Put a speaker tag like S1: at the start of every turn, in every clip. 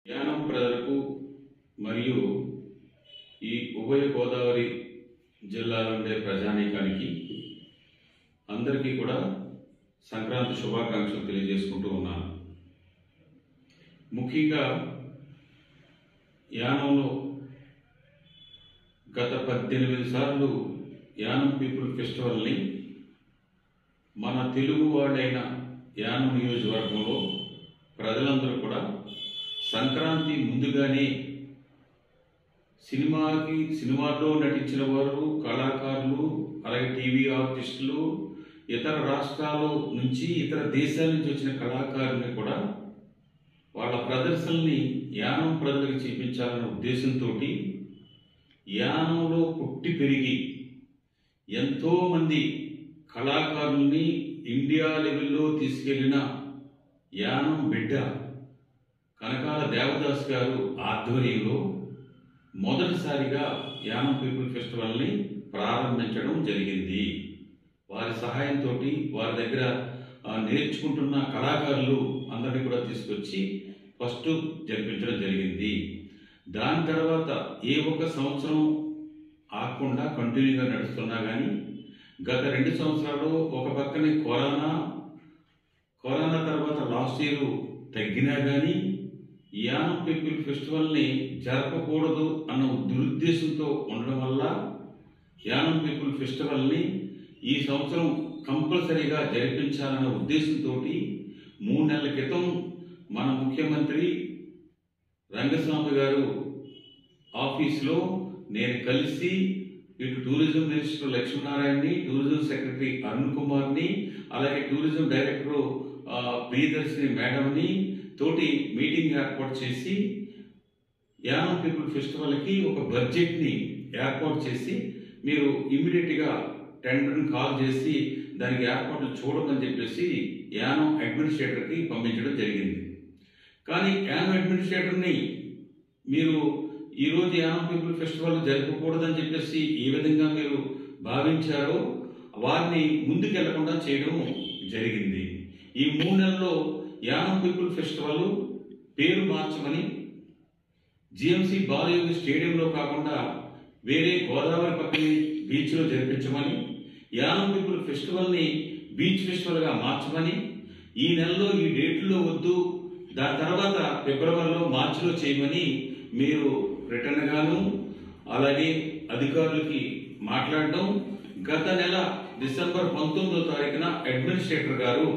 S1: యానం ప్రజలకు మరియు ఈ ఉభయ గోదావరి జిల్లాలో ఉండే ప్రజానీకానికి అందరికీ కూడా సంక్రాంతి శుభాకాంక్షలు తెలియజేసుకుంటూ ఉన్నాను ముఖ్యంగా యానంలో గత పద్దెనిమిది సార్లు యానం పీపుల్ ఫెస్టివల్ని మన తెలుగు వాళ్ళైన యానం నియోజకవర్గంలో ప్రజలందరూ కూడా సంక్రాంతి ముందుగానే సినిమాకి సినిమాల్లో నటించిన వారు కళాకారులు అలాగే టీవీ ఆర్టిస్టులు ఇతర రాష్ట్రాల నుంచి ఇతర దేశాల నుంచి వచ్చిన కళాకారుల్ని కూడా వాళ్ళ ప్రదర్శనల్ని యానం ప్రజలకు చూపించాలనే ఉద్దేశంతో యానంలో పుట్టి పెరిగి ఎంతోమంది కళాకారుల్ని ఇండియా లెవెల్లో తీసుకెళ్లిన యానం బిడ్డ కనకాల దేవదాస్ గారు ఆధ్వర్యంలో మొదటిసారిగా యానం పీపుల్ ఫెస్టివల్ని ప్రారంభించడం జరిగింది వారి సహాయంతో వారి దగ్గర ఆ, నేర్చుకుంటున్న కళాకారులు అందరినీ కూడా తీసుకొచ్చి ఫస్ట్ జరిపించడం జరిగింది దాని తర్వాత ఏ ఒక్క సంవత్సరం ఆగకుండా కంటిన్యూగా నడుస్తున్నా కానీ గత రెండు సంవత్సరాలు ఒక పక్కనే కరోనా కరోనా తర్వాత లాస్ట్ ఇయర్ తగ్గినా కానీ యానం పీపుల్ ఫెస్టివల్ని జరపకూడదు అన్న దురుద్దేశంతో ఉండడం వల్ల యానం పీపుల్ ఫెస్టివల్ని ఈ సంవత్సరం కంపల్సరీగా జరిపించాలన్న ఉద్దేశంతో మూడు నెలల క్రితం మన ముఖ్యమంత్రి రంగస్వామి గారు ఆఫీస్లో నేను కలిసి ఇటు టూరిజం మినిస్టర్ లక్ష్మీనారాయణని టూరిజం సెక్రటరీ అరుణ్ కుమార్ని అలాగే టూరిజం డైరెక్టర్ ఆ, ప్రియదర్శిని మేడంని తోటి మీటింగ్ ఏర్పాటు చేసి యానం పీపుల్ ఫెస్టివల్కి ఒక బడ్జెట్ని ఏర్పాటు చేసి మీరు ఇమ్మీడియట్గా టెండర్ని కాల్ చేసి దానికి ఏర్పాట్లు చూడమని చెప్పేసి యానం అడ్మినిస్ట్రేటర్కి పంపించడం జరిగింది కానీ యానం అడ్మినిస్ట్రేటర్ని మీరు ఈరోజు యానం పీపుల్ ఫెస్టివల్ జరపకూడదని చెప్పేసి ఏ విధంగా మీరు భావించారో వారిని ముందుకెళ్లకుండా చేయడం జరిగింది ఈ మూడు నెలల్లో యానం పీపుల్ ఫెస్టివల్ పేరు మార్చమని జిఎంసి బాలయోగి స్టేడియంలో కాకుండా వేరే గోదావరి పక్కనే బీచ్లో జరిపించమని యానం పీపుల్ ఫెస్టివల్ని బీచ్ ఫెస్టివల్గా మార్చమని ఈ నెలలో ఈ డేట్లో వద్దు దాని తర్వాత ఫిబ్రవరిలో మార్చిలో చేయమని మీరు రిటర్న్ గాను అలాగే అధికారులకి మాట్లాడడం గత నెల డిసెంబర్ పంతొమ్మిదో తారీఖున అడ్మినిస్ట్రేటర్ గారు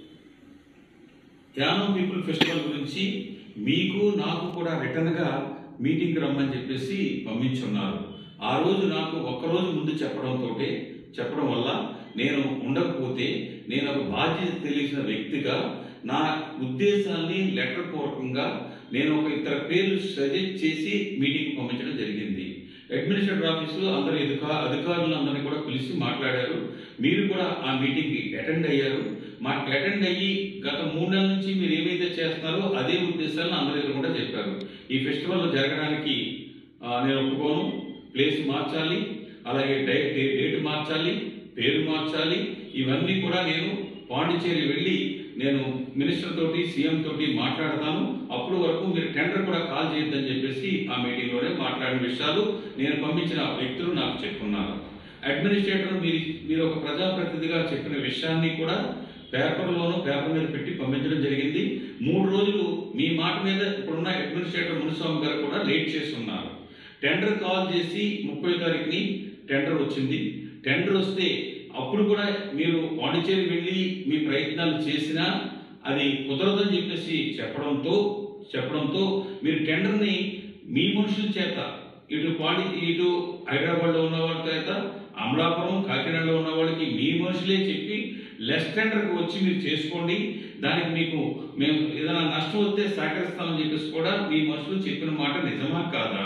S1: యానం పీపుల్ ఫెస్టివల్ గురించి మీకు నాకు కూడా రిటర్న్గా మీటింగ్ రమ్మని చెప్పేసి పంపించున్నారు ఆ రోజు నాకు ఒక్కరోజు ముందు చెప్పడంతో చెప్పడం వల్ల నేను ఉండకపోతే నేను ఒక బాధ్యత తెలిసిన వ్యక్తిగా నా ఉద్దేశాన్ని లెటర్ పూర్వకంగా నేను ఒక ఇతర పేర్లు సజెస్ట్ చేసి మీటింగ్ పంపించడం జరిగింది అడ్మినిస్ట్రేటర్ ఆఫీసులో అందరు అధికా అధికారులందరినీ కూడా పిలిచి మాట్లాడారు మీరు కూడా ఆ మీటింగ్కి అటెండ్ అయ్యారు మాకు అటెండ్ అయ్యి గత మూడు నెలల నుంచి మీరు ఏమైతే చేస్తున్నారో అదే ఉద్దేశాలను అందరి దగ్గర కూడా చెప్పారు ఈ ఫెస్టివల్ జరగడానికి ఆ, నేను ఒప్పుకోను ప్లేస్ మార్చాలి అలాగే డై డే- డేట్ మార్చాలి పేరు మార్చాలి ఇవన్నీ కూడా నేను పాండిచేరి వెళ్ళి నేను మినిస్టర్ తోటి సీఎం తోటి మాట్లాడతాను అప్పుడు వరకు మీరు టెండర్ కూడా కాల్ చేయొద్దని చెప్పేసి ఆ మీటింగ్లోనే మాట్లాడిన విషయాలు నేను పంపించిన వ్యక్తులు నాకు చెప్పున్నారు అడ్మినిస్ట్రేటర్ మీరు మీరు ఒక ప్రజాప్రతినిధిగా చెప్పిన విషయాన్ని కూడా పేపర్లోను పేపర్ మీద పెట్టి పంపించడం జరిగింది మూడు రోజులు మీ మాట మీద ఇప్పుడున్న అడ్మినిస్ట్రేటర్ మునిస్వామి గారు కూడా లేట్ చేసి ఉన్నారు టెండర్ కాల్ చేసి ముప్పై తారీఖుని టెండర్ వచ్చింది టెండర్ వస్తే అప్పుడు కూడా మీరు పాండిచేరి వెళ్ళి మీ ప్రయత్నాలు చేసినా అది కుదరదని చెప్పేసి చెప్పడంతో చెప్పడంతో మీరు టెండర్ని మీ మనుషుల చేత ఇటు పాడి ఇటు హైదరాబాద్లో ఉన్న వాళ్ళ చేత అమలాపురం కాకినాడలో ఉన్న వాళ్ళకి మీ మనుషులే చెప్పి లెస్ టెండర్కి వచ్చి మీరు చేసుకోండి దానికి మీకు మేము ఏదైనా నష్టం వస్తే సహకరిస్తామని చెప్పేసి కూడా మీ మనుషులు చెప్పిన మాట నిజమా కాదా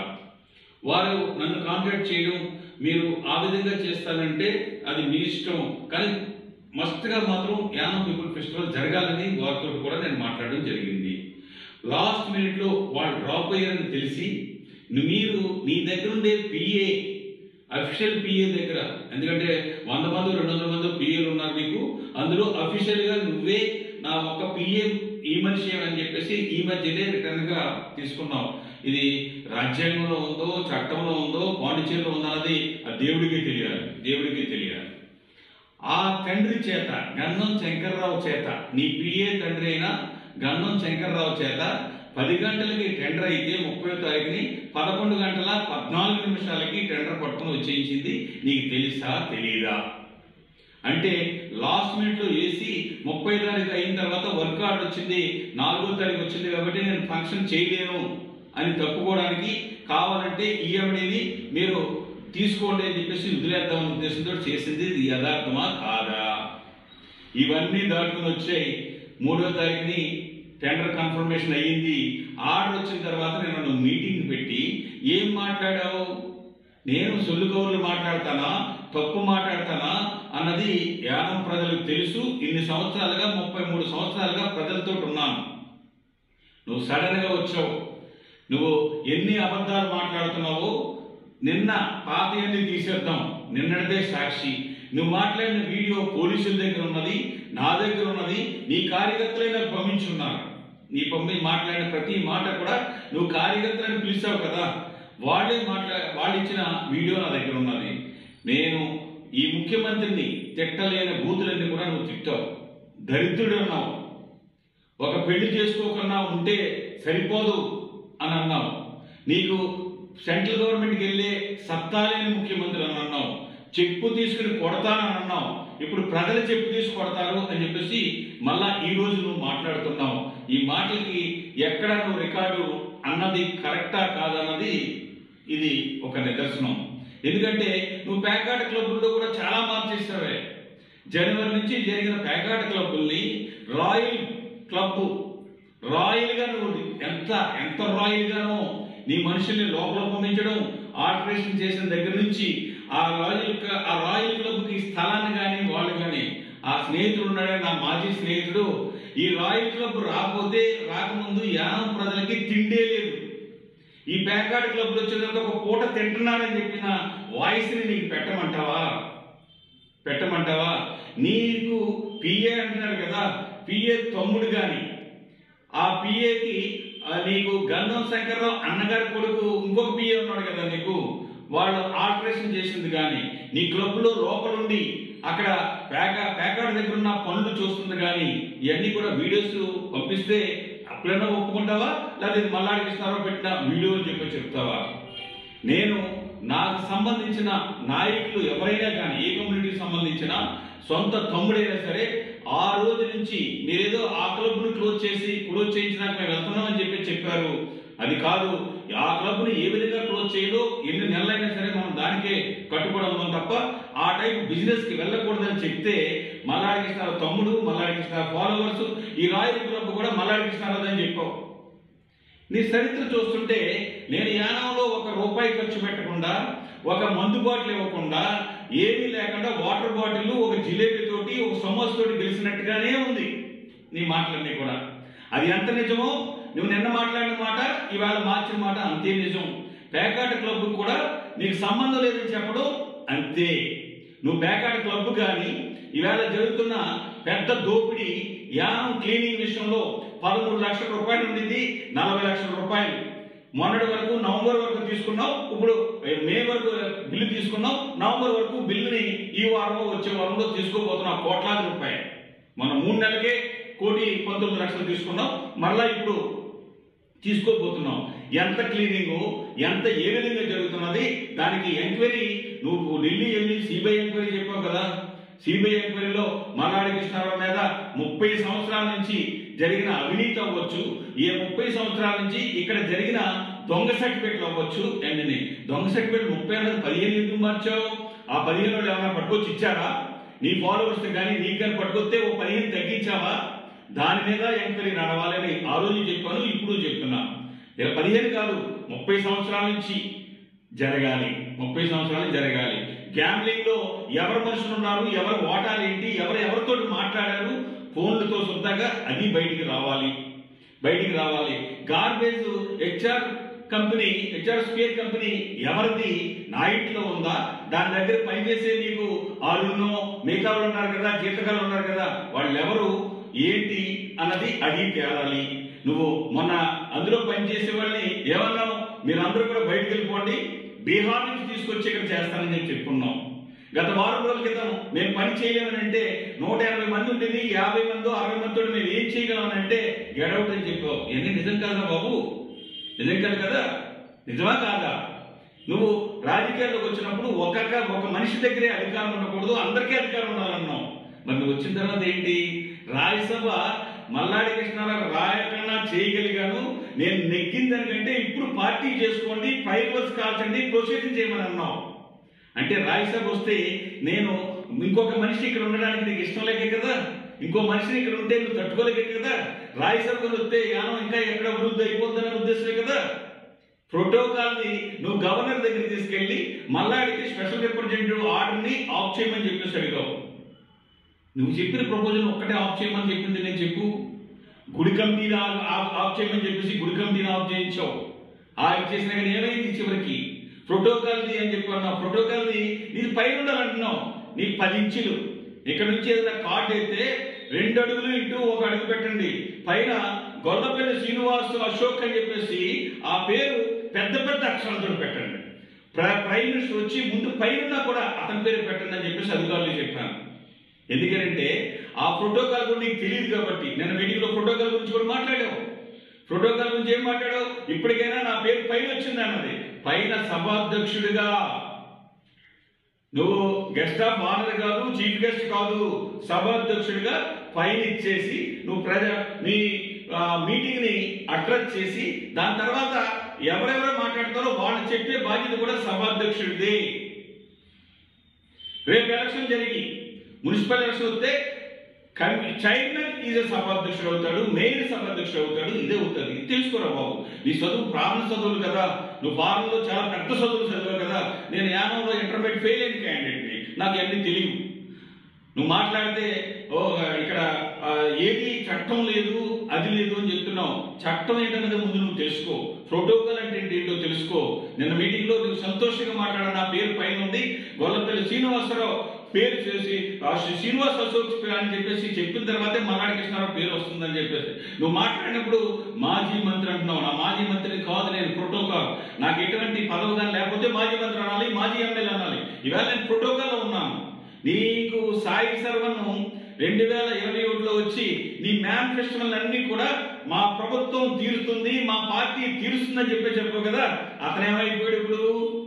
S1: వారు నన్ను కాంటాక్ట్ చేయడం మీరు ఆ విధంగా చేస్తానంటే అది మీ ఇష్టం కానీ మస్ట్గా మాత్రం యానం పీపుల్ ఫెస్టివల్ జరగాలని వారితో కూడా నేను మాట్లాడడం జరిగింది లాస్ట్ మినిట్లో వాళ్ళు డ్రాప్ అయ్యారని తెలిసి మీరు మీ దగ్గర ఉండే పిఏ అఫీషియల్ పిఏ దగ్గర ఎందుకంటే వంద మంది రెండు వందల మంది పిఏలు ఉన్నారు నీకు అందులో అఫీషియల్ గా నువ్వే నా ఒక్క పిఏ ఈ మనిషి అని చెప్పేసి ఈ మధ్యనే రిటర్న్ గా తీసుకున్నాం ఇది రాజ్యాంగంలో ఉందో చట్టంలో ఉందో పాండిచేరిలో ఉందో అన్నది ఆ దేవుడికి తెలియాలి దేవుడికి తెలియాలి ఆ తండ్రి చేత గన్నం శంకర్రావు చేత నీ పిఏ తండ్రి అయిన గన్నం శంకర్రావు చేత పది గంటలకి టెండర్ అయితే ముప్పై తారీఖుని పదకొండు గంటల పద్నాలుగు నిమిషాలకి టెండర్ పట్టుకుని వచ్చేయించింది నీకు తెలుసా తెలీదా అంటే లాస్ట్ మినిట్ లో వేసి ముప్పై తారీఖు అయిన తర్వాత వర్క్ ఆర్డర్ వచ్చింది నాలుగో తారీఖు వచ్చింది కాబట్టి నేను ఫంక్షన్ చేయలేను అని తప్పుకోవడానికి కావాలంటే ఈ ఎవడిని మీరు తీసుకోండి అని చెప్పేసి వదిలేద్దామనే ఉద్దేశంతో చేసింది ఇది యథార్థమా కాదా ఇవన్నీ దాటుకుని వచ్చాయి మూడో తారీఖుని టెండర్ కన్ఫర్మేషన్ అయ్యింది ఆర్డర్ వచ్చిన తర్వాత నేను నువ్వు మీటింగ్ పెట్టి ఏం మాట్లాడావు నేను సొల్లు కౌరులు మాట్లాడతానా తప్పు మాట్లాడతానా అన్నది యానం ప్రజలకు తెలుసు ఇన్ని సంవత్సరాలుగా ముప్పై మూడు సంవత్సరాలుగా ప్రజలతో ఉన్నాను నువ్వు సడన్ గా వచ్చావు నువ్వు ఎన్ని అబద్ధాలు మాట్లాడుతున్నావో నిన్న పాతయన్ని తీసేద్దాం నిన్నటిదే సాక్షి నువ్వు మాట్లాడిన వీడియో పోలీసుల దగ్గర ఉన్నది నా దగ్గర ఉన్నది నీ కార్యకర్తలే నాకు పంపించున్నారు నీ పంపి మాట్లాడిన ప్రతి మాట కూడా నువ్వు కార్యకర్తలను పిలిచావు కదా వాళ్ళే మాట్లా వాళ్ళు ఇచ్చిన వీడియో నా దగ్గర ఉన్నది నేను ఈ ముఖ్యమంత్రిని తిట్టలేని బూతులన్నీ కూడా నువ్వు తిట్టావు దరిద్రుడు అన్నావు ఒక పెళ్లి చేసుకోకుండా ఉంటే సరిపోదు అని అన్నావు నీకు సెంట్రల్ గవర్నమెంట్కి వెళ్ళే సత్తా లేని ముఖ్యమంత్రి అని అన్నావు చెప్పు తీసుకుని కొడతానని అన్నావు ఇప్పుడు ప్రజలు చెప్పు తీసి కొడతారు అని చెప్పేసి మళ్ళా ఈ రోజు నువ్వు మాట్లాడుతున్నావు ఈ మాటలకి ఎక్కడ నువ్వు రికార్డు అన్నది కరెక్టా కాదన్నది ఇది ఒక నిదర్శనం ఎందుకంటే నువ్వు పేకాట క్లబ్బుల్లో కూడా చాలా మార్చేసావే జనవరి నుంచి జరిగిన పేకాట క్లబ్బుల్ని రాయల్ క్లబ్ రాయల్ గా నువ్వు ఎంత ఎంత రాయల్ గానో నీ మనుషుల్ని లోపల పంపించడం ఆల్టరేషన్ చేసిన దగ్గర నుంచి ఆ రాయల్ క- ఆ రాయల్ క్లబ్ కి స్థలాన్ని కానీ వాళ్ళు కానీ ఆ స్నేహితుడు ఉన్నాడే నా మాజీ స్నేహితుడు ఈ రాయల్ క్లబ్ రాకపోతే రాకముందు యానం ప్రజలకి తిండే లేదు ఈ పేకాట క్లబ్ వచ్చిన తర్వాత ఒక పూట తింటున్నారని చెప్పిన వాయిస్ ని నీకు పెట్టమంటావా పెట్టమంటావా నీకు పిఏ అంటున్నారు కదా పిఏ తమ్ముడు గాని ఆ పిఏకి నీకు గంధం శంకర్రావు అన్నగారి కొడుకు ఇంకొక పిఏ ఉన్నాడు కదా నీకు వాళ్ళు ఆల్టరేషన్ చేసింది కానీ నీ క్లబ్ లో లోపలుండి అక్కడ పేక పేకాడ దగ్గర ఉన్న పనులు చూస్తుంది కానీ ఇవన్నీ కూడా వీడియోస్ పంపిస్తే అప్పుడైనా ఒప్పుకుంటావా లేదా ఇది మల్లాడి కృష్ణారావు పెట్టిన వీడియో అని చెప్పి చెప్తావా నేను నాకు సంబంధించిన నాయకులు ఎవరైనా కానీ ఏ కమ్యూనిటీకి సంబంధించిన సొంత తమ్ముడైనా సరే ఆ రోజు నుంచి మీరేదో ఆ క్లబ్ ను క్లోజ్ చేసి క్లోజ్ చేయించినాక మేము వెళ్తున్నామని చెప్పి చెప్పారు అది కాదు ఆ క్లబ్ ని ఏ విధంగా క్లోజ్ చేయాలో ఎన్ని నెలలైనా సరే మనం దానికే కట్టుబడి ఉన్నాం తప్ప ఆ టైప్ బిజినెస్ కి వెళ్ళకూడదని చెప్తే మల్లాడి కృష్ణారావు తమ్ముడు మల్లాడి కృష్ణారావు ఫాలోవర్స్ ఈ రాయల్ క్లబ్ కూడా మల్లాడి కృష్ణారావు అని చెప్పావు నీ చరిత్ర చూస్తుంటే నేను యానంలో ఒక రూపాయి ఖర్చు పెట్టకుండా ఒక మందు బాటిల్ ఇవ్వకుండా ఏమీ లేకుండా వాటర్ బాటిల్ ఒక జిలేబీ తోటి ఒక సమోస తోటి గెలిచినట్టుగానే ఉంది నీ మాటలన్నీ కూడా అది ఎంత నిజమో నువ్వు నిన్న మాట్లాడిన మాట ఇవాళ మార్చిన మాట అంతే నిజం పేకాట క్లబ్ కూడా నీకు సంబంధం లేదని చెప్పడం అంతే నువ్వు పేకాట క్లబ్ కానీ ఇవాళ జరుగుతున్న పెద్ద దోపిడీ యానం క్లీనింగ్ విషయంలో పదమూడు లక్షల రూపాయలు ఉండింది నలభై లక్షల రూపాయలు మొన్నటి వరకు నవంబర్ వరకు తీసుకున్నావు ఇప్పుడు మే వరకు బిల్లు తీసుకున్నావు నవంబర్ వరకు బిల్లుని ఈ వారంలో వచ్చే వారంలో తీసుకోబోతున్నావు కోట్లాది రూపాయలు మన మూడు నెలలకే కోటి పంతొమ్మిది లక్షలు తీసుకున్నాం మరలా ఇప్పుడు తీసుకోబోతున్నాం ఎంత క్లీనింగ్ ఎంత ఏ విధంగా జరుగుతున్నది దానికి ఎంక్వైరీ నువ్వు ఢిల్లీ వెళ్ళి సిబిఐ ఎంక్వైరీ చెప్పావు కదా సిబిఐ ఎంక్వైరీలో మల్లాడి కృష్ణారావు మీద ముప్పై సంవత్సరాల నుంచి జరిగిన అవినీతి అవ్వచ్చు ఏ ముప్పై సంవత్సరాల నుంచి ఇక్కడ జరిగిన దొంగ సర్టిఫికెట్లు అవ్వచ్చు అండి దొంగ సర్టిఫికెట్ ముప్పై అనేది పదిహేను ఎందుకు మార్చావు ఆ పదిహేను వాళ్ళు ఏమైనా పట్టుకొచ్చి ఇచ్చారా నీ ఫాలోవర్స్ కానీ నీకు కానీ పట్టుకొస్తే ఓ పదిహేను తగ్గించావా దాని మీద ఎంక్వైరీ నడవాలని ఆ రోజు చెప్పాను ఇప్పుడు చెప్తున్నాను ఇక పదిహేను కాదు ముప్పై సంవత్సరాల నుంచి జరగాలి ముప్పై సంవత్సరాలు జరగాలి గ్యాంబ్లింగ్ లో ఎవరు మనుషులు ఉన్నారు ఎవరు ఓటాలు ఏంటి ఎవరు ఎవరితో మాట్లాడారు ఫోన్లతో సొంతంగా అది బయటికి రావాలి బయటికి రావాలి garbage HR company HR spare company ఎవరిది నా ఇంట్లో ఉందా దాని దగ్గర పనిచేసే నీకు ఆరున్నో మిగతా వాళ్ళు ఉన్నారు కదా జీతగాళ్ళు ఉన్నారు కదా వాళ్ళు ఎవరు ఏంటి అన్నది అది తేలాలి నువ్వు మొన్న అందులో పనిచేసే వాళ్ళని ఏమన్నావు మీరందరూ కూడా బయటకు వెళ్ళిపోండి బీహార్ నుంచి తీసుకొచ్చి ఇక్కడ చేస్తానని చెప్పి చెప్పుకున్నాం గత వారం రోజుల క్రితం నేను పని చేయలేమని అంటే నూట ఎనభై మంది ఉండేది యాభై మంది అరవై మందితో మేము ఏం చేయగలమని అంటే గడవట్ అని చెప్పావు ఇవన్నీ నిజం కాదా బాబు నిజం కాదు కదా నిజమా కాదా నువ్వు రాజకీయాల్లోకి వచ్చినప్పుడు ఒక్కొక్క ఒక మనిషి దగ్గరే అధికారం ఉండకూడదు అందరికీ అధికారం ఉండాలన్నావు మరి నువ్వు వచ్చిన తర్వాత ఏంటి రాజ్యసభ మల్లాడి కృష్ణారావు రాయకన్నా చేయగలిగాను నేను నెగ్గిన దానికంటే ఇప్పుడు పార్టీ చేసుకోండి ఫైబర్స్ కాల్చండి ప్రొసీడింగ్ చేయమని అన్నావు అంటే రాజ్యసభ వస్తే నేను ఇంకొక మనిషి ఇక్కడ ఉండడానికి నీకు ఇష్టం లేకే కదా ఇంకో మనిషిని ఇక్కడ ఉంటే నువ్వు తట్టుకోలేకే కదా రాజ్యసభకు వస్తే యానం ఇంకా ఎక్కడ అభివృద్ధి అయిపోతుందనే ఉద్దేశమే కదా ప్రోటోకాల్ ని నువ్వు గవర్నర్ దగ్గర తీసుకెళ్లి మల్లాడికి స్పెషల్ రిప్రజెంటేటివ్ ఆర్డర్ ని ఆఫ్ చేయమని చెప్పేసి అడిగావు నువ్వు చెప్పిన ప్రపోజల్ ఒక్కటే ఆఫ్ చేయమని చెప్పింది నేను చెప్పు గుడి కమిటీని ఆ- ఆ- ఆఫ్ చేయమని చెప్పేసి గుడి కమిటీని ఆఫ్ చేయించావు ఆఫ్ చేసిన కానీ ఏమైంది చివరికి ప్రోటోకాల్ది అని చెప్పి అన్నావు ప్రోటోకాల్ది నీది పైన ఉండాలంటున్నావు నీకు పది ఇంచులు ఇక్కడ నుంచి ఏదైనా కార్డు అయితే రెండు అడుగులు ఇంటూ ఒక అడుగు పెట్టండి పైన గొల్లపల్లి శ్రీనివాస్ అశోక్ అని చెప్పేసి ఆ పేరు పెద్ద పెద్ద అక్షరాలతో పెట్టండి ప్ర- ప్రైమ్ మినిస్టర్ వచ్చి ముందు పైన కూడా అతని పేరు పెట్టండి అని చెప్పేసి అధికారులు చెప్పాను ఎందుకంటే ఆ ప్రోటోకాల్ కూడా నీకు తెలియదు కాబట్టి నేను మీటింగ్ లో ప్రోటోకాల్ గురించి కూడా మాట్లాడావు ప్రోటోకాల్ గురించి ఏం మాట్లాడావు ఇప్పటికైనా నా పేరు పైన వచ్చింది అన్నది పైన సభాధ్యక్షుడిగా నువ్వు గెస్ట్ ఆఫ్ ఆనర్ కాదు చీఫ్ గెస్ట్ కాదు సభాధ్యక్షుడిగా పైన ఇచ్చేసి నువ్వు ప్రజ నీ మీటింగ్ ని అడ్రస్ చేసి దాని తర్వాత ఎవరెవరు మాట్లాడతారో వాళ్ళు చెప్పే బాధ్యత కూడా సభాధ్యక్షుడిది రేపు ఎలక్షన్ జరిగి మున్సిపల్ ఎలక్షన్ వస్తే చైర్మన్ ఈజ్ సభాధ్యక్షుడు అవుతాడు మేయర్ సభాధ్యక్షుడు అవుతాడు ఇదే అవుతుంది ఇది తెలుసుకోరా బాబు నీ చదువు ప్రారంభ చదువులు కదా నువ్వు ఫారంలో చాలా పెద్ద చదువులు చదివావు కదా నేను యానంలో ఇంటర్మీడియట్ ఫెయిల్ అయిన క్యాండిడేట్ని నాకు అన్ని తెలియవు నువ్వు మాట్లాడితే ఓ ఇక్కడ ఆ, ఏది చట్టం లేదు అది లేదు అని చెప్తున్నావు చట్టం ఏంటన్నది ముందు నువ్వు తెలుసుకో ప్రోటోకాల్ అంటే ఏంటో తెలుసుకో నిన్న మీటింగ్ లో నువ్వు సంతోషంగా మాట్లాడ నా పేరు పైన ఉంది గొల్లపల్లి శ్రీనివాసరావు పేరు చేసి ఆ శ్రీ- శ్రీనివాస్ అశోక్ అని చెప్పేసి చెప్పిన తర్వాతే మల్లాడి కృష్ణారావు పేరు వస్తుందని చెప్పేసి నువ్వు మాట్లాడినప్పుడు మాజీ మంత్రి అంటున్నావు నా మాజీ మంత్రి కాదు నేను ప్రోటోకాల్ నాకు ఎటువంటి పదవి కానీ లేకపోతే మాజీ మంత్రి అనాలి మాజీ ఎమ్మెల్యే అనాలి ఇవాళ నేను ప్రోటోకాల్లో ఉన్నాను నీకు సాయి సర్వను రెండు వేల ఇరవై ఒకటిలో వచ్చి నీ మేనిఫెస్టోలు అన్ని కూడా మా ప్రభుత్వం తీరుస్తుంది మా పార్టీ తీరుస్తుందని చెప్పి చెప్పావు కదా అతను ఏమైపోయాడు ఇప్పుడు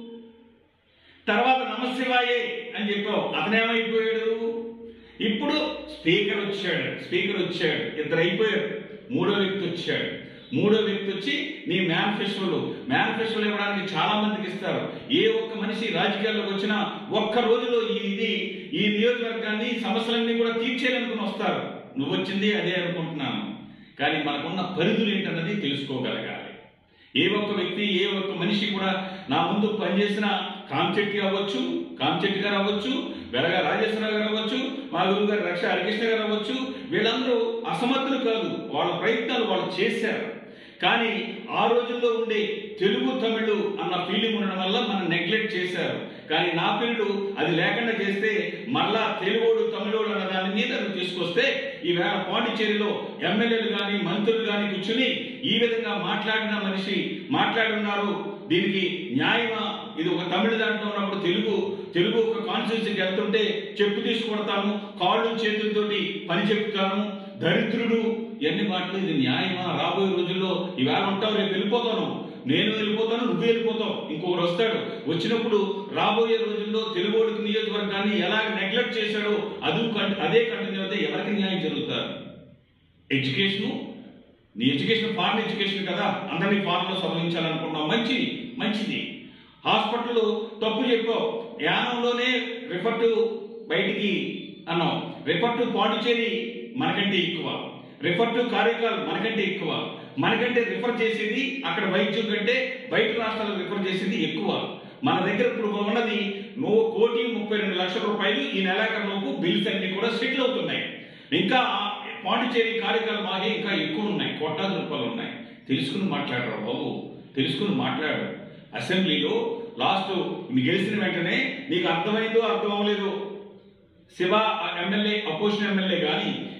S1: తర్వాత నమశివాయే అని చెప్పావు అతను ఏమైపోయాడు ఇప్పుడు స్పీకర్ వచ్చాడు స్పీకర్ వచ్చాడు ఇద్దరు అయిపోయారు మూడో వ్యక్తి వచ్చాడు మూడో వ్యక్తి వచ్చి నీ మేనిఫెస్టోలు మేనిఫెస్టోలు ఇవ్వడానికి చాలా మందికి ఇస్తారు ఏ ఒక్క మనిషి రాజకీయాల్లోకి వచ్చినా ఒక్క రోజులో ఈ ఇది ఈ నియోజకవర్గాన్ని ఈ సమస్యలన్నీ కూడా తీర్చేయాలనుకుని వస్తారు నువ్వు వచ్చింది అదే అనుకుంటున్నాను కానీ మనకున్న పరిధులు ఏంటన్నది తెలుసుకోగలగాలి ఏ ఒక్క వ్యక్తి ఏ ఒక్క మనిషి కూడా నా ముందు పనిచేసిన కాంచెట్టి అవ్వచ్చు కాంచెట్టి గారు అవ్వచ్చు వెలగ రాజేశ్వరరావు గారు అవ్వచ్చు మా గురువు గారు రక్ష హరికృష్ణ గారు అవ్వచ్చు వీళ్ళందరూ అసమర్థులు కాదు వాళ్ళ ప్రయత్నాలు వాళ్ళు చేశారు కానీ ఆ రోజుల్లో ఉండే తెలుగు తమిళు అన్న ఫీలింగ్ ఉండడం వల్ల మనం నెగ్లెక్ట్ చేశారు కానీ నా పిల్లలు అది లేకుండా చేస్తే మళ్ళా తెలుగోడు తమిళోడు అన్న దాని మీద నువ్వు తీసుకొస్తే ఈవేళ పాండిచ్చేరిలో ఎమ్మెల్యేలు కానీ మంత్రులు కానీ కూర్చుని ఈ విధంగా మాట్లాడిన మనిషి మాట్లాడున్నారు దీనికి న్యాయమా ఇది ఒక తమిళ దాంట్లో ఉన్నప్పుడు తెలుగు తెలుగు ఒక కాన్స్టిట్యూన్సీకి వెళ్తుంటే చెప్పు తీసుకొడతాను కాళ్ళు చేతులతోటి పని చెప్తాను దరిద్రుడు ఎన్ని మాటలు ఇది న్యాయమా రాబోయే రోజుల్లో ఈవేళ ఉంటావు రేపు వెళ్ళిపోతాను నేను వెళ్ళిపోతాను నువ్వు వెళ్ళిపోతావు ఇంకొకరు వస్తాడు వచ్చినప్పుడు రాబోయే రోజుల్లో తెలుగోడికి నియోజకవర్గాన్ని ఎలా నెగ్లెక్ట్ చేశాడో అది కం- అదే కంటిన్యూ అయితే ఎవరికి న్యాయం జరుగుతారు ఎడ్యుకేషను నీ ఎడ్యుకేషన్ ఫారెన్ ఎడ్యుకేషన్ కదా అందరినీ ఫారెన్లో సవరించాలనుకున్నావు మంచిది మంచిది హాస్పిటల్లో తప్పు చెప్పావు యానంలోనే రిఫర్ టు బయటికి అన్నావు రిఫర్ టు పాండిచేరి మనకంటే ఎక్కువ రిఫర్ టు కార్యకాల్ మనకంటే ఎక్కువ మనకంటే రిఫర్ చేసేది అక్కడ వైద్యం కంటే బయట రాష్ట్రాలకు రిఫర్ చేసేది ఎక్కువ మన దగ్గర ఇప్పుడు ఉన్నది నువ్వు కోటి ముప్పై రెండు లక్షల రూపాయలు ఈ నెలాఖరులోపు బిల్స్ అన్ని కూడా సెటిల్ అవుతున్నాయి ఇంకా పాండిచేరి కార్యక్రమం మాగే ఇంకా ఎక్కువ ఉన్నాయి కోట్లాది రూపాయలు ఉన్నాయి తెలుసుకుని మాట్లాడరా బాబు తెలుసుకుని మాట్లాడు అసెంబ్లీలో లాస్ట్ నీ గెలిచిన వెంటనే నీకు అర్థమైందో అర్థం అవ్వలేదు శివ ఎమ్మెల్యే అపోజిషన్ ఎమ్మెల్యే కానీ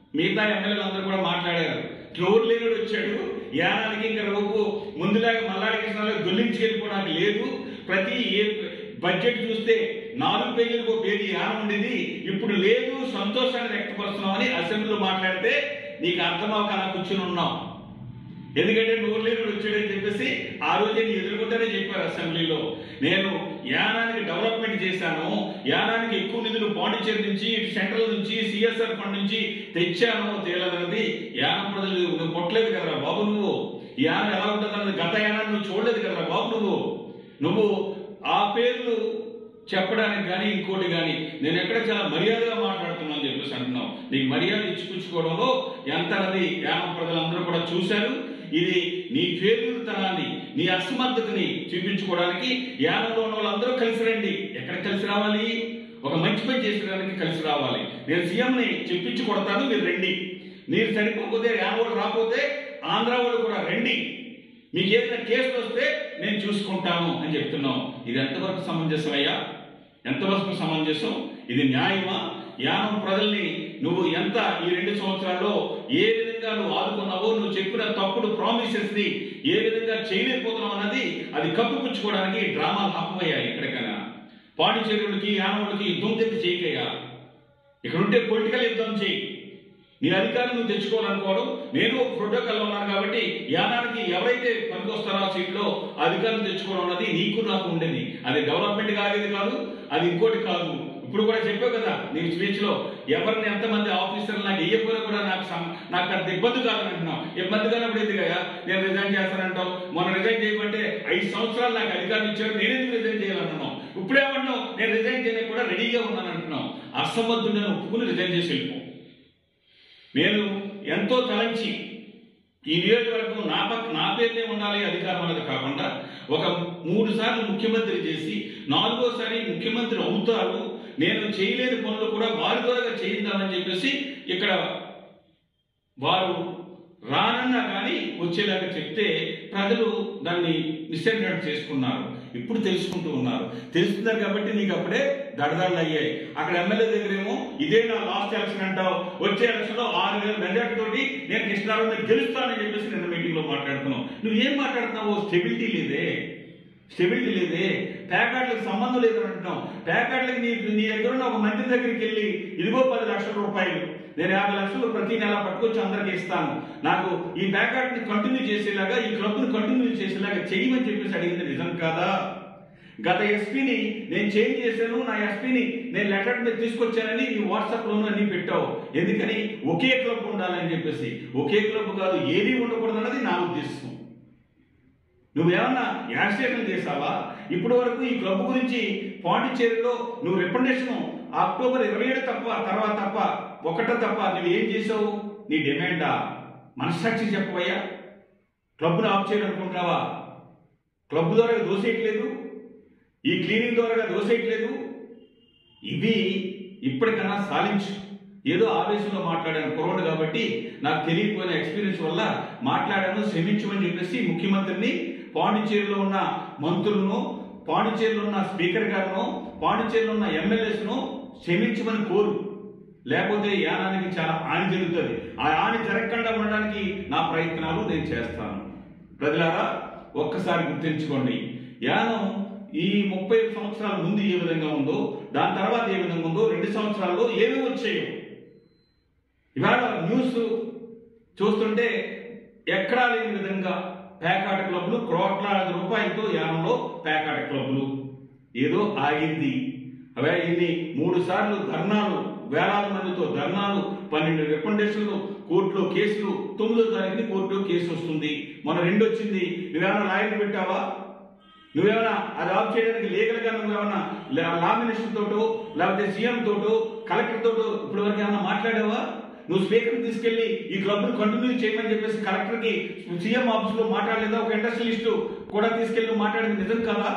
S1: మిగతా ఎమ్మెల్యేలు అందరూ కూడా మాట్లాడారు నోరు లేనుడు వచ్చాడు యానానికి ఇంకా రోగు ముందులాగా మల్లాడి కృష్ణాలు దొల్లించి వెళ్ళిపోవడానికి లేదు ప్రతి ఏ బడ్జెట్ చూస్తే నాలుగు పేజీలకు ఒక పేజీ యానం ఉండేది ఇప్పుడు లేదు సంతోషాన్ని వ్యక్తపరుస్తున్నామని అసెంబ్లీలో మాట్లాడితే నీకు అర్థమవక అలా కూర్చుని ఉన్నాం ఎందుకంటే నోరు లేనుడు వచ్చాడని చెప్పేసి ఆ రోజే నీ ఎదుర్కొంటేనే చెప్పారు అసెంబ్లీలో నేను యానానికి డెవలప్మెంట్ చేశాను యానానికి ఎక్కువ నిధులు పాండిచేరి నుంచి ఇటు సెంట్రల్ నుంచి సిఎస్ఆర్ ఫండ్ నుంచి తెచ్చాను తేలదన్నది యానం ప్రజలు నువ్వు కొట్టలేదు కదరా బాబు నువ్వు ఈ యానం ఎలా ఉంటుందన్నది గత యానాన్ని నువ్వు చూడలేదు కదరా బాబు నువ్వు నువ్వు ఆ పేర్లు చెప్పడానికి కానీ ఇంకోటి కానీ నేను ఎక్కడ చాలా మర్యాదగా మాట్లాడుతున్నాను అని చెప్పేసి అంటున్నావు నీకు మర్యాద ఇచ్చిపుచ్చుకోవడంలో ఎంత అది యానం ప్రజలందరూ కూడా చూశారు ఇది నీ ఫేలుతనాన్ని నీ అసమర్థతని చూపించుకోవడానికి యానంలో ఉన్న వాళ్ళందరూ కలిసి రండి ఎక్కడ కలిసి రావాలి ఒక మంచి పని చేసడానికి కలిసి రావాలి నేను సీఎంని చెప్పించి కొడతాను మీరు రండి మీరు సరిపోకపోతే యానవాళ్ళు రాకపోతే ఆంధ్ర వాళ్ళు కూడా రండి మీకు ఏదైనా కేసులు వస్తే నేను చూసుకుంటాను అని చెప్తున్నాం ఇది ఎంతవరకు సమంజసం అయ్యా ఎంతవరకు సమంజసం ఇది న్యాయమా యానం ప్రజల్ని నువ్వు ఎంత ఈ రెండు సంవత్సరాల్లో ఏ విధంగా నువ్వు ఆదుకున్నావో నువ్వు చెప్పిన తప్పుడు ప్రామిసెస్ ని ఏ విధంగా చేయలేకపోతున్నావు అన్నది అది కప్పిపుచ్చుకోవడానికి డ్రామాలు ఆపమయ్యాయి ఎక్కడికైనా పాండిచేరులకి యానవులకి యుద్ధం తెచ్చి చేయకయ్యా ఇక్కడ ఉంటే పొలిటికల్ యుద్ధం చేయి నీ అధికారం నువ్వు తెచ్చుకోవాలనుకోవడం నేను ఒక ప్రోటోకాల్ ఉన్నాను కాబట్టి యానానికి ఎవరైతే పనికొస్తారో ఆ సీట్లో అధికారం తెచ్చుకోవడం అన్నది నీకు నాకు ఉండేది అది డెవలప్మెంట్ కాగేది కాదు అది ఇంకోటి కాదు ఇప్పుడు కూడా చెప్పావు కదా నీ స్పీచ్ లో ఎవరిని ఎంతమంది ఆఫీసర్లు నాకు వేయకపోయినా కూడా నాకు సమ- నాకు అంత ఇబ్బంది కాదని అంటున్నావు ఇబ్బంది కానప్పుడు ఎందుకు కదా నేను రిజైన్ చేస్తానంటావు మొన్న రిజైన్ చేయమంటే ఐదు సంవత్సరాలు నాకు అధికారం ఇచ్చారు నేను ఎందుకు రిజైన్ చేయాలన్నావు ఇప్పుడేమన్నావు నేను రిజైన్ చేయడానికి కూడా రెడీగా ఉన్నాను అంటున్నావు అసమర్థుడిని ఒప్పుకుని రిజైన్ చేసి వెళ్ళిపో నేను ఎంతో తలంచి ఈ నియోజకవర్గం నా పక్క నా పేరునే ఉండాలి అధికారం అనేది కాకుండా ఒక మూడు సార్లు ముఖ్యమంత్రి చేసి నాలుగోసారి ముఖ్యమంత్రి అవుతారు నేను చేయలేని పనులు కూడా వారి ద్వారా చేయిద్దామని చెప్పేసి ఇక్కడ వారు రానన్నా కానీ వచ్చేలాగా చెప్తే ప్రజలు దాన్ని మిస్అండర్స్టాండ్ చేసుకున్నారు ఇప్పుడు తెలుసుకుంటూ ఉన్నారు తెలుస్తున్నారు కాబట్టి నీకు అప్పుడే దడదడలు అయ్యాయి అక్కడ ఎమ్మెల్యే దగ్గరేమో ఇదే నా లాస్ట్ ఎలక్షన్ అంటావు వచ్చే ఎలక్షన్ లో ఆరు వేల మెజార్టీ తోటి నేను కృష్ణారావు గెలుస్తానని చెప్పేసి నిన్న మీటింగ్ లో మాట్లాడుతున్నావు నువ్వు ఏం మాట్లాడుతున్నావు స్టెబిలిటీ లేదే స్టెబిలిటీ లేదే ప్యాకెట్లకు సంబంధం లేదని అంటున్నావు ప్యాకెట్లకి నీ నీ దగ్గర ఉన్న ఒక మంత్రి దగ్గరికి వెళ్ళి ఇదిగో పది లక్షల రూపాయలు నేను యాభై లక్షలు ప్రతి నెల పట్టుకొచ్చి అందరికి ఇస్తాను నాకు ఈ ప్యాకెట్ ని కంటిన్యూ చేసేలాగా ఈ క్లబ్ ని కంటిన్యూ చేసేలాగా చేయమని చెప్పేసి అడిగింది నిజం కాదా గత ఎస్పీని నేను చేంజ్ చేశాను నా ఎస్పీని నేను లెటర్ మీద తీసుకొచ్చానని నీ వాట్సాప్ లోను అన్ని పెట్టావు ఎందుకని ఒకే క్లబ్ ఉండాలని చెప్పేసి ఒకే క్లబ్ కాదు ఏది ఉండకూడదు అన్నది నా ఉద్దేశం నువ్వేమన్నా యాక్సిడెంట్ చేసావా ఇప్పటి వరకు ఈ క్లబ్ గురించి పాండిచ్చేరిలో నువ్వు రికమెండేషన్ అక్టోబర్ ఇరవై ఏడు తప్ప తర్వాత తప్ప ఒకట తప్ప నువ్వు ఏం చేసావు నీ డిమాండా మనస్సాక్షి చెప్పవయ్యా క్లబ్ను ఆఫ్ చేయాలనుకుంటున్నావా క్లబ్ ద్వారా దోసేయట్లేదు ఈ క్లీనింగ్ ద్వారా దోసేయట్లేదు ఇవి ఇప్పటికైనా సాధించు ఏదో ఆవేశంలో మాట్లాడాను కరోనా కాబట్టి నాకు తెలియకపోయిన ఎక్స్పీరియన్స్ వల్ల మాట్లాడాను క్షమించమని చెప్పేసి ముఖ్యమంత్రిని పాండిచేరిలో ఉన్న మంత్రులను పాండిచేరిలో ఉన్న స్పీకర్ గారును పాండిచేరిలో ఉన్న ఎమ్మెల్యేస్ను క్షమించమని కోరు లేకపోతే యానానికి చాలా హాని జరుగుతుంది ఆ హాని జరగకుండా ఉండడానికి నా ప్రయత్నాలు నేను చేస్తాను ప్రజలారా ఒక్కసారి గుర్తుంచుకోండి యానం ఈ ముప్పై సంవత్సరాల ముందు ఏ విధంగా ఉందో దాని తర్వాత ఏ విధంగా ఉందో రెండు సంవత్సరాల్లో ఏమి వచ్చాయో ఇవాళ న్యూస్ చూస్తుంటే ఎక్కడా లేని విధంగా పేకాట క్లబ్లు కోట్లాది రూపాయలతో యానంలో పేకాట క్లబ్లు ఏదో ఆగింది అవే ఇన్ని మూడు సార్లు ధర్నాలు వేలాది మందితో ధర్నాలు పన్నెండు రికమెండేషన్లు కోర్టులో కేసులు తొమ్మిదో తారీఖుని కోర్టులో కేసు వస్తుంది మన రెండు వచ్చింది నువ్వేమైనా లాయర్ పెట్టావా నువ్వేమైనా అది ఆఫ్ చేయడానికి లీగల్ గా నువ్వేమైనా లా- లా మినిస్టర్ తోటో లేకపోతే సీఎం తోటో కలెక్టర్ తోటో ఇప్పటి వరకు ఏమైనా మాట్లాడావా నువ్వు స్పీకర్ తీసుకెళ్లి ఈ క్లబ్ ను కంటిన్యూ చేయమని చెప్పేసి కలెక్టర్ కి సీఎం ఆఫీస్ లో మాట్లాడలేదా ఒక ఇండస్ట్రియలిస్ట్ కూడా తీసుకెళ్లి నువ్వు మాట్లాడింది నిజం కాదా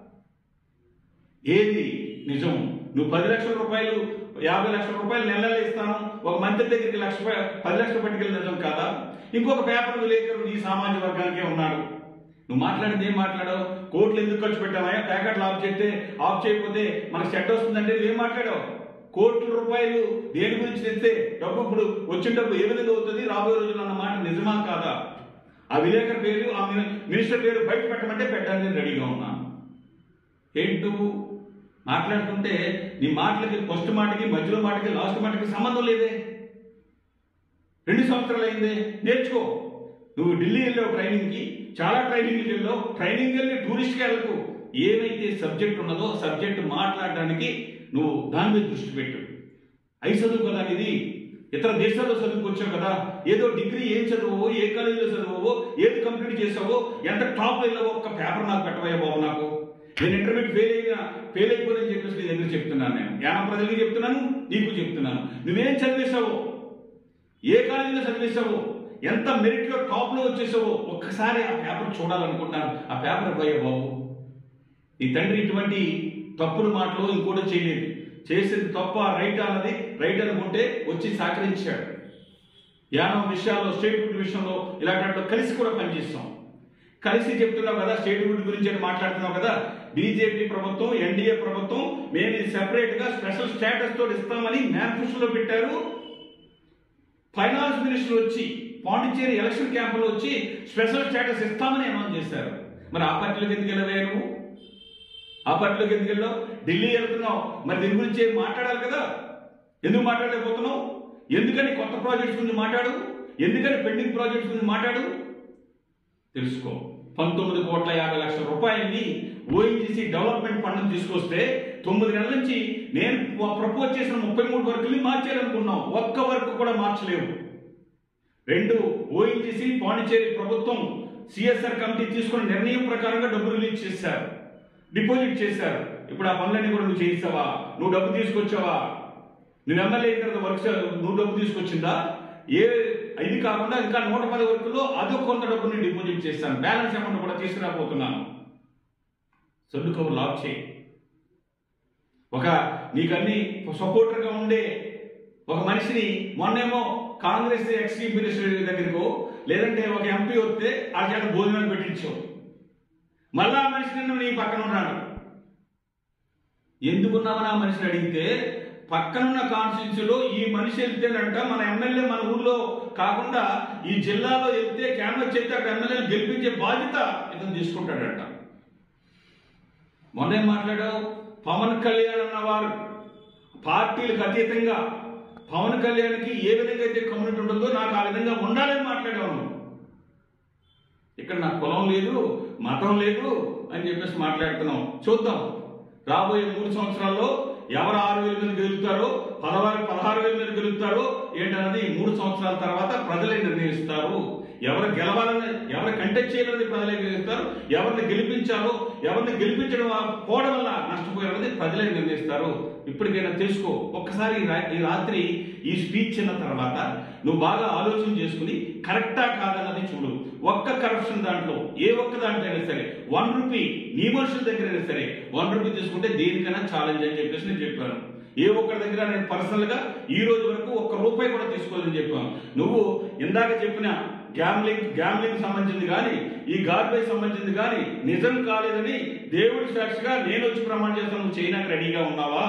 S1: ఏది నిజం నువ్వు పది లక్షల రూపాయలు యాభై లక్షల రూపాయలు నెల నెల ఇస్తాను ఒక మంత్రి దగ్గరికి లక్ష రూపాయలు పది లక్షలు పట్టుకెళ్ళి నిజం కాదా ఇంకొక పేపర్ విలేకరు నీ సామాజిక వర్గానికే ఉన్నాడు నువ్వు మాట్లాడింది ఏం మాట్లాడావు కోట్లు ఎందుకు ఖర్చు పెట్టావా ప్యాకెట్లు ఆఫ్ చేస్తే ఆఫ్ చేయకపోతే మనకు సెట్ వస్తుందంటే నువ్వేం మాట్లాడావు
S2: కోట్ల రూపాయలు దేని గురించి తెస్తే డబ్బు ఇప్పుడు వచ్చిన డబ్బు ఏ విధంగా అవుతుంది రాబోయే రోజులు అన్న మాట నిజమా కాదా ఆ విలేకరు పేరు ఆ మిని- మినిస్టర్ పేరు బయట పెట్టమంటే పెట్టడానికి నేను రెడీగా ఉన్నాను ఏంటి నువ్వు మాట్లాడుతుంటే నీ మాటలకి ఫస్ట్ మాటకి మధ్యలో మాటకి లాస్ట్ మాటకి సంబంధం లేదే రెండు సంవత్సరాలు అయిందే నేర్చుకో నువ్వు ఢిల్లీ వెళ్ళావు ట్రైనింగ్కి చాలా ట్రైనింగ్కి వెళ్ళావు ట్రైనింగ్ వెళ్ళి టూరిస్ట్కి వెళ్ళకు ఏమైతే సబ్జెక్ట్ ఉన్నదో సబ్జెక్ట్ మాట్లాడడానికి నువ్వు దాని మీద దృష్టి పెట్టు అయి చదువు కదా ఇది ఇతర దేశాల్లో చదువుకొచ్చావు కదా ఏదో డిగ్రీ ఏం చదువు ఏ కాలేజీలో చదువు ఏది కంప్లీట్ చేసావో ఎంత టాప్ వెళ్ళావో ఒక్క పేపర్ నాకు పెట్టవయ్యా బాబు నాకు నేను ఇంటర్మీడియట్ ఫెయిల్ అయినా ఫెయిల్ అయిపోయిందని చెప్పేసి నీ దగ్గర చెప్తున్నాను నేను జ్ఞానం ప్రజలకి చెప్తున్నాను నీకు చెప్తున్నాను నువ్వేం చదివేశావో ఏ కాలేజీలో చదివేశావో ఎంత మెరిట్లో టాప్లో వచ్చేసావో ఒక్కసారి ఆ పేపర్ చూడాలనుకుంటున్నాను ఆ పేపర్ ఇవ్వయ్యా బాబు నీ తండ్రి ఇటువంటి తప్పుడు మాటలు ఇంకోటి చేయలేదు చేసేది తప్ప రైట్ అన్నది రైట్ అనుకుంటే వచ్చి సహకరించాడు యానం విషయాల్లో స్టేట్ గుడ్ విషయంలో ఇలాంటి కలిసి కూడా పనిచేస్తాం కలిసి చెప్తున్నావు కదా స్టేట్ గుడ్ గురించి అని మాట్లాడుతున్నావు కదా బీజేపీ ప్రభుత్వం ఎన్డీఏ ప్రభుత్వం మేము ఇది సెపరేట్ గా స్పెషల్ స్టేటస్ తోటి ఇస్తామని మేనిఫెస్టోలో పెట్టారు ఫైనాన్స్ మినిస్టర్ వచ్చి పాండిచ్చేరి ఎలక్షన్ క్యాంపులో వచ్చి స్పెషల్ స్టేటస్ ఇస్తామని అనౌన్స్ చేశారు మరి ఆ పార్టీలోకి ఎందుకు వెళ్ళవే నువ్వు ఆ పార్టీలోకి ఎందుకు వెళ్ళావు ఢిల్లీ వెళ్తున్నావు మరి దీని గురించి ఏం మాట్లాడాలి కదా ఎందుకు మాట్లాడలేకపోతున్నావు ఎందుకని కొత్త ప్రాజెక్ట్స్ గురించి మాట్లాడు ఎందుకని పెండింగ్ ప్రాజెక్ట్స్ గురించి మాట్లాడు తెలుసుకో పంతొమ్మిది కోట్ల యాభై లక్షల రూపాయల్ని ఓఎన్జీసీ డెవలప్మెంట్ ఫండ్ తీసుకొస్తే తొమ్మిది నెలల నుంచి నేను ప్రపోజ్ చేసిన ముప్పై మూడు వర్కుల్ని మార్చేయాలనుకున్నాం ఒక్క వర్క్ కూడా మార్చలేవు రెండు ఓఎన్జీసీ పాండిచేరి ప్రభుత్వం సిఎస్ఆర్ కమిటీ తీసుకున్న నిర్ణయం ప్రకారంగా డబ్బు రిలీజ్ చేశారు డిపాజిట్ చేశారు ఇప్పుడు ఆ పనులన్నీ కూడా నువ్వు చేయిస్తావా నువ్వు డబ్బు తీసుకొచ్చావా నువ్వు ఎమ్మెల్యే అయిన తర్వాత వర్క్ నువ్వు డబ్బు తీసుకొచ్చిందా ఏ ఇది కాకుండా ఇంకా నూట పది వర్కుల్లో అదో కొంత డబ్బుని డిపాజిట్ చేస్తాను బ్యాలెన్స్ అమౌంట్ కూడా తీసుకురాబోతున్నాను సర్దుకవు లాక్ చేయి ఒక నీకన్నీ సపోర్టర్గా ఉండే ఒక మనిషిని మొన్నేమో కాంగ్రెస్ ఎక్స్ చీఫ్ మినిస్టర్ దగ్గరకు లేదంటే ఒక ఎంపీ వస్తే ఆ చేత భోజనం పెట్టించావు మళ్ళా ఆ మనిషి నిన్ను నీ పక్కన ఉన్నాడు ఎందుకున్నామని ఆ మనిషిని అడిగితే పక్కనున్న కాన్స్టిట్యూన్సీలో ఈ మనిషి వెళ్తేనంట మన ఎమ్మెల్యే మన ఊర్లో కాకుండా ఈ జిల్లాలో వెళ్తే క్యాన్వస్ చేస్తే అక్కడ ఎమ్మెల్యేలు గెలిపించే బాధ్యత ఇతను తీసుకుంటాడంట మొన్న ఏం మాట్లాడావు పవన్ కళ్యాణ్ అన్నవారు పార్టీలకు అతీతంగా పవన్ కళ్యాణ్కి ఏ విధంగా అయితే కమ్యూనిటీ ఉంటుందో నాకు ఆ విధంగా ఉండాలని మాట్లాడాను ఇక్కడ నాకు కులం లేదు మతం లేదు అని చెప్పేసి మాట్లాడుతున్నాం చూద్దాం రాబోయే మూడు సంవత్సరాల్లో ఎవరు ఆరు వేల మీద గెలుస్తారో పదహారు పదహారు వేల మీద గెలుస్తారో ఏంటన్నది ఈ మూడు సంవత్సరాల తర్వాత ప్రజలే నిర్ణయిస్తారు ఎవరు గెలవాలని ఎవరు కంటెక్ట్ చేయాలనేది ప్రజలే గెలుస్తారు ఎవరిని గెలిపించాలో ఎవరిని గెలిపించడం వల్ల- పోవడం వల్ల నష్టపోయారనేది ప్రజలే నిర్ణయిస్తారు ఇప్పటికైనా తెలుసుకో ఒక్కసారి ఈ రా- ఈ రాత్రి ఈ స్పీచ్ చిన్న తర్వాత నువ్వు బాగా ఆలోచన చేసుకుని కరెక్టా కాదన్నది చూడు ఒక్క కరప్షన్ దాంట్లో ఏ ఒక్క దాంట్లో అయినా సరే వన్ రూపీ నీ మనుషుల దగ్గర అయినా సరే వన్ రూపీ తీసుకుంటే దేనికైనా ఛాలెంజ్ అని చెప్పేసి నేను చెప్పాను ఏ ఒక్కరి దగ్గర నేను పర్సనల్ గా ఈ రోజు వరకు ఒక్క రూపాయి కూడా తీసుకోవాలని చెప్పాను నువ్వు ఇందాక చెప్పిన గ్యామ్లింగ్ గ్యామ్లింగ్ సంబంధించింది కానీ ఈ గార్బేజ్ సంబంధించింది కానీ నిజం కాలేదని దేవుడి సాక్షిగా నేను వచ్చి ప్రమాణం చేస్తాను నువ్వు చేయడానికి రెడీగా ఉన్నావా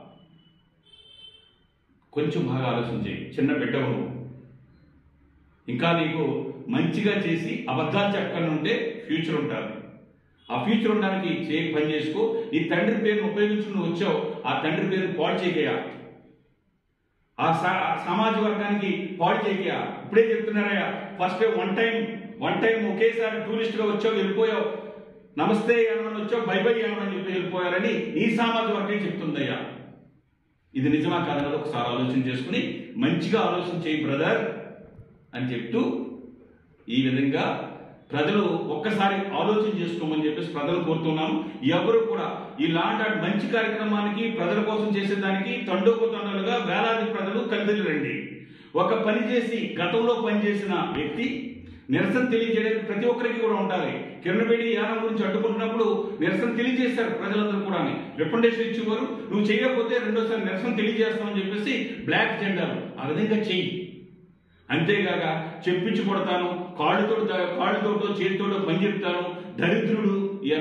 S2: కొంచెం బాగా ఆలోచన చేయి చిన్న బిడ్డవు నువ్వు ఇంకా నీకు మంచిగా చేసి అబద్ధాలు చెప్పకుండా ఉంటే ఫ్యూచర్ ఉంటుంది ఆ ఫ్యూచర్ ఉండడానికి చే పని చేసుకో నీ తండ్రి పేరును ఉపయోగించుకుని నువ్వు వచ్చావు ఆ తండ్రి పేరును పాడు చేయకయా ఆ సా- ఆ సమాజ వర్గానికి పాడు చేయకయా ఇప్పుడే చెప్తున్నారయ్యా first one time one time ఒకేసారి టూరిస్ట్ గా వచ్చావు వెళ్ళిపోయావు నమస్తే అనమని వచ్చావు బై బై అనమని చెప్పి వెళ్ళిపోయారని ఈ సమాజ వర్గం చెప్తుందయ్యా ఇది నిజమా కాదన్నది ఒకసారి ఆలోచన చేసుకుని మంచిగా ఆలోచన చేయి బ్రదర్ అని చెప్తూ ఈ విధంగా ప్రజలు ఒక్కసారి ఆలోచన చేసుకోమని చెప్పేసి ప్రజలు కోరుతున్నాము ఎవరు కూడా ఇలాంటి మంచి కార్యక్రమానికి ప్రజల కోసం చేసేదానికి తండోపతండాలుగా వేలాది ప్రజలు కలిసి రండి ఒక పని చేసి గతంలో పనిచేసిన వ్యక్తి నిరసన తెలియజేయడానికి ప్రతి ఒక్కరికి కూడా ఉండాలి కిరణబేడి యానం గురించి అడ్డుకుంటున్నప్పుడు నిరసన తెలియజేశారు ప్రజలందరూ కూడా రికమెండేషన్ ఇచ్చేవారు నువ్వు చేయకపోతే రెండోసారి నిరసన తెలియజేస్తామని చెప్పేసి బ్లాక్ జెండాలు ఆ విధంగా చెయ్యి అంతేగాక చెప్పించి కొడతాను కాళ్ళతో కాళ్ళతోటో చేతితోటో పని చెప్తాను దరిద్రుడు ఈ అంటాం మంచి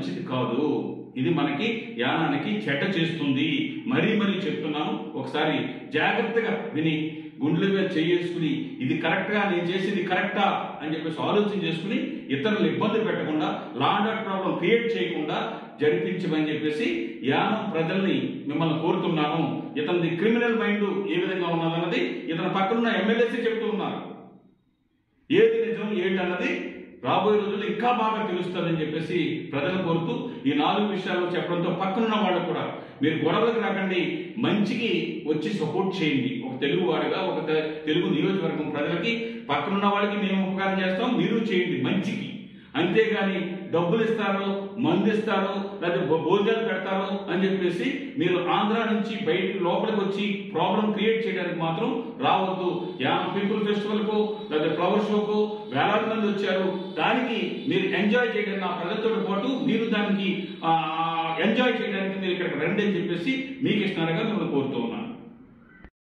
S1: మంచిది కాదు ఇది మనకి యానానికి చెడ్డ చేస్తుంది మరీ మరీ చెప్తున్నాను ఒకసారి జాగ్రత్తగా విని గుండెల మీద చేసుకుని ఇది కరెక్ట్గా నేను చేసింది కరెక్టా అని చెప్పేసి ఆలోచన చేసుకుని ఇతరులు ఇబ్బంది పెట్టకుండా లాండ్ ఆర్డర్ ప్రాబ్లం క్రియేట్ చేయకుండా జరిపించమని చెప్పేసి యానం ప్రజల్ని మిమ్మల్ని కోరుతున్నాను ఇతనిది క్రిమినల్ మైండ్ ఏ విధంగా ఉన్నదన్నది ఇతని పక్కనున్న ఎమ్మెల్యేసీ చెప్తూ ఉన్నారు ఏది నిజం ఏంటన్నది రాబోయే రోజుల్లో ఇంకా బాగా తెలుస్తుందని చెప్పేసి ప్రజలు కోరుతూ ఈ నాలుగు విషయాలు చెప్పడంతో పక్కనున్న వాళ్ళు కూడా మీరు గొడవలకు రాకండి మంచికి వచ్చి సపోర్ట్ చేయండి ఒక తెలుగు వాడిగా ఒక తె- తెలుగు నియోజకవర్గం ప్రజలకి పక్కనున్న వాళ్ళకి మేము ఉపకారం చేస్తాం మీరు చేయండి మంచికి అంతేగాని డబ్బులు ఇస్తారు మందు ఇస్తారు లేదా భో- భోజనాలు పెడతారు అని చెప్పేసి మీరు ఆంధ్ర నుంచి బయటికి లోపలికి వచ్చి ప్రాబ్లం క్రియేట్ చేయడానికి మాత్రం రావద్దు యాన పీపుల్ ఫెస్టివల్ కు లేదా ఫ్లవర్ షోకు వేలాది మంది వచ్చారు దానికి మీరు ఎంజాయ్ చేయడానికి ఆ ప్రజలతో పాటు మీరు దానికి ఎంజాయ్ చేయడానికి మీరు ఇక్కడికి రండి అని చెప్పేసి మీకు ఇష్టంగా మిమ్మల్ని కోరుతూ ఉన్నాను